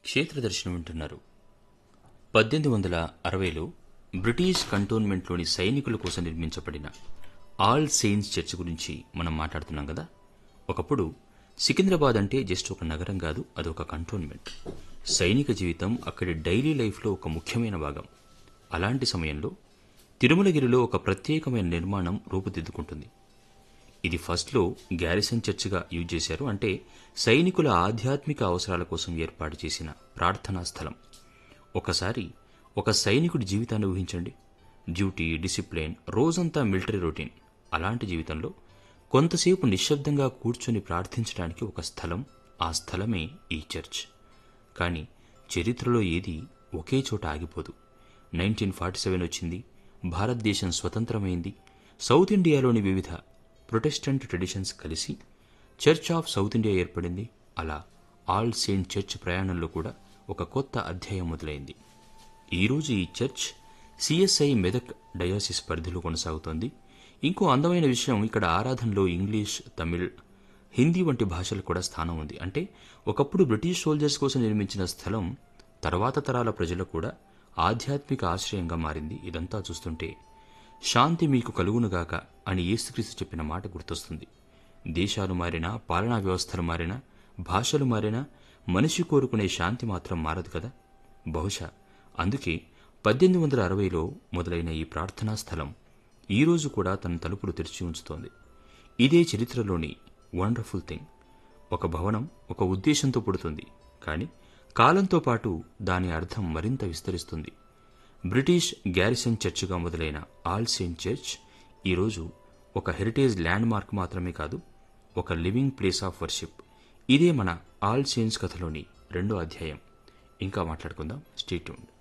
క్షేత్ర దర్శనం వింటున్నారు పద్దెనిమిది వందల అరవైలో బ్రిటిష్ కంటోన్మెంట్లోని సైనికుల కోసం నిర్మించబడిన ఆల్ సెయింట్స్ చర్చ్ గురించి మనం మాట్లాడుతున్నాం కదా ఒకప్పుడు సికింద్రాబాద్ అంటే జస్ట్ ఒక నగరం కాదు అదొక కంటోన్మెంట్ సైనిక జీవితం అక్కడి డైలీ లైఫ్లో ఒక ముఖ్యమైన భాగం అలాంటి సమయంలో తిరుమలగిరిలో ఒక ప్రత్యేకమైన నిర్మాణం రూపుదిద్దుకుంటుంది ఇది ఫస్ట్లో గ్యారిసన్ చర్చ్గా యూజ్ చేశారు అంటే సైనికుల ఆధ్యాత్మిక అవసరాల కోసం ఏర్పాటు చేసిన ప్రార్థనా స్థలం ఒకసారి ఒక సైనికుడి జీవితాన్ని ఊహించండి డ్యూటీ డిసిప్లిన్ రోజంతా మిలిటరీ రొటీన్ అలాంటి జీవితంలో కొంతసేపు నిశ్శబ్దంగా కూర్చొని ప్రార్థించడానికి ఒక స్థలం ఆ స్థలమే ఈ చర్చ్ కానీ చరిత్రలో ఏది ఒకే చోట ఆగిపోదు నైన్టీన్ ఫార్టీ సెవెన్ వచ్చింది భారతదేశం స్వతంత్రమైంది సౌత్ ఇండియాలోని వివిధ ప్రొటెస్టెంట్ ట్రెడిషన్స్ కలిసి చర్చ్ ఆఫ్ సౌత్ ఇండియా ఏర్పడింది అలా ఆల్ సెయింట్ చర్చ్ ప్రయాణంలో కూడా ఒక కొత్త అధ్యాయం మొదలైంది ఈరోజు ఈ చర్చ్ సిఎస్ఐ మెదక్ డయాసిస్ పరిధిలో కొనసాగుతోంది ఇంకో అందమైన విషయం ఇక్కడ ఆరాధనలో ఇంగ్లీష్ తమిళ్ హిందీ వంటి భాషలకు కూడా స్థానం ఉంది అంటే ఒకప్పుడు బ్రిటిష్ సోల్జర్స్ కోసం నిర్మించిన స్థలం తర్వాత తరాల ప్రజలకు కూడా ఆధ్యాత్మిక ఆశ్రయంగా మారింది ఇదంతా చూస్తుంటే శాంతి మీకు కలుగునుగాక అని యేసుక్రీస్తు చెప్పిన మాట గుర్తొస్తుంది దేశాలు మారినా పాలనా వ్యవస్థలు మారినా భాషలు మారినా మనిషి కోరుకునే శాంతి మాత్రం మారదు కదా బహుశా అందుకే పద్దెనిమిది వందల అరవైలో మొదలైన ఈ ప్రార్థనా స్థలం ఈ రోజు కూడా తన తలుపులు తెరిచి ఉంచుతోంది ఇదే చరిత్రలోని వండర్ఫుల్ థింగ్ ఒక భవనం ఒక ఉద్దేశంతో పుడుతుంది కానీ కాలంతో పాటు దాని అర్థం మరింత విస్తరిస్తుంది బ్రిటిష్ గ్యారిసన్ చర్చ్గా మొదలైన ఆల్ సెయింట్ చర్చ్ ఈరోజు ఒక హెరిటేజ్ ల్యాండ్ మార్క్ మాత్రమే కాదు ఒక లివింగ్ ప్లేస్ ఆఫ్ వర్షిప్ ఇదే మన ఆల్ సెయింట్స్ కథలోని రెండో అధ్యాయం ఇంకా మాట్లాడుకుందాం స్టేట్యూన్